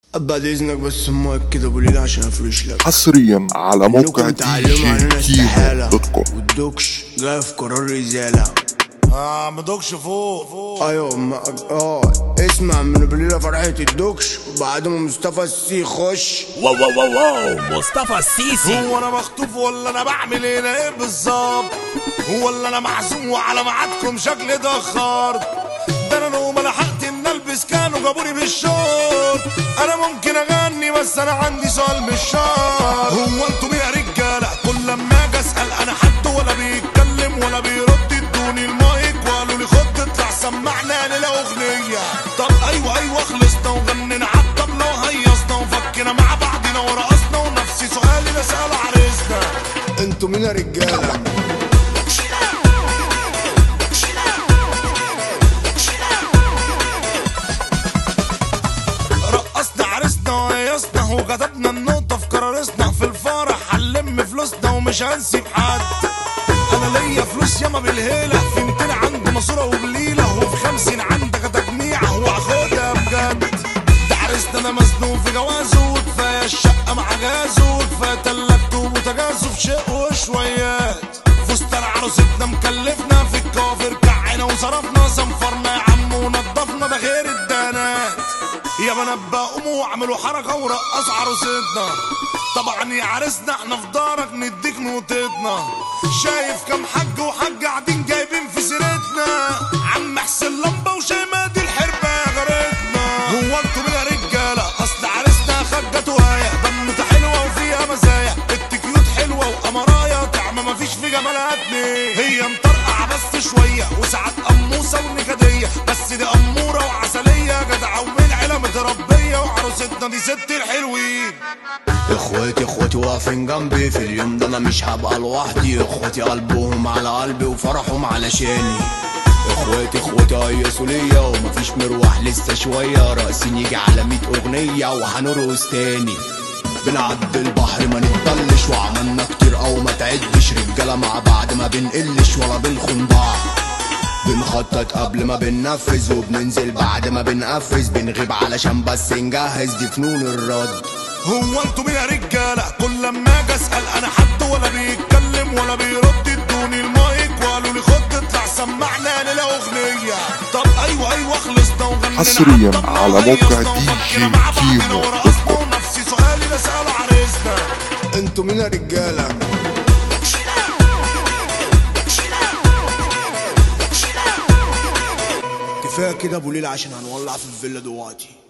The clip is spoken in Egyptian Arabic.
بعد اذنك بس المايك كده ابو ليلى عشان افرش لك حصريا على موقع انكم دي تعلموا عننا جي كيمو استحالة دوت كوم والدوكش جاي في قرار ازالة اه مدوكش فوق فوق ايوه ما اه اسمع من ابو ليلى فرحة الدوكش وبعد ما مصطفى السي يخش واو واو واو واو مصطفى السيسي هو انا مخطوف ولا انا بعمل هنا ايه بالظبط هو اللي انا محزون وعلى ميعادكم شكلي اتاخرت ده انا لو ما لحقت ان البس كانوا جابوني بالشورت انا ممكن اغني بس انا عندي سؤال مش شرط هو انتوا يا رجاله كل لما اجي اسال انا حد ولا بيتكلم ولا بيرد ادوني المايك وقالوا لي خد اطلع سمعنا ليله اغنيه طب ايوه ايوه خلصنا وغنينا عالطبله وهيصنا وفكنا مع بعضنا ورقصنا ونفسي سؤالي نسال عريسنا انتوا مين يا رجالة رقصنا عرسنا وهيصنا وكتبنا النقطة في قرارسنا في الفرح هنلم فلوسنا ومش هنسيب حد أنا ليا فلوس ياما بالهيلة في 200 عند ماسورة وبليلة وفي 50 عندك تجميع وهاخدها بجد ده عرسنا أنا مزنوق في جوازه وكفاية الشقة مع جازه وكفاية تلاجته وبوتاجازه في شق وشويات فستان عروستنا مكلفنا في الكوافر كعنا وصرفنا صنفرنا يا عم ونضفنا ده غير الدهانات يا بنات بقى قوموا واعملوا حركة ورقصوا عروستنا طبعا يا عرسنا احنا في دارك نديك نوتتنا شايف كام حاج وحاج قاعدين جايبين في سيرتنا عم حسين لمبة وشيماء دي الحربة يا غرتنا هو انتوا مين يا رجالة اصل عرسنا خجت وهاية بنوتة حلوة وفيها مزايا التكيوت حلوة وقمرايا طعمة مفيش في جمالها اتنين هي مطرقعة بس شوية وساعات قموصة ونكدية بس دي أمورة وعسلية جدعة ومن عيلة متربية وعروستنا دي ست الحلوين اخواتي اخواتي واقفين جنبي في اليوم ده انا مش هبقى لوحدي اخواتي قلبهم على قلبي وفرحهم علشاني اخواتي اخواتي هيصوا ليا ومفيش مروح لسه شوية راسين يجي على ميت اغنية وهنرقص تاني بنعدي البحر ما نتطلش وعملنا كتير او ما تعدش رجالة مع بعض ما بنقلش ولا بنخون بعض بنخطط قبل ما بننفذ وبننزل بعد ما بنقفز بنغيب علشان بس نجهز دي فنون الرد هو انتوا مين يا رجالة كل لما اجي اسأل انا حد ولا بيتكلم ولا بيرد ادوني المايك وقالوا لي خد اطلع سمعنا ليلة اغنية طب ايوه ايوه خلصنا وغنينا حصرياً عالطبلة على موقع وهيصنا دي وفكنا جي مع بعضنا كيمو ورقصنا دوت كوم. ونفسي سؤالي نسأله عريسنا انتوا مين يا رجالة كفاية كده ابو ليلى عشان هنولع في الفيلا دلوقتي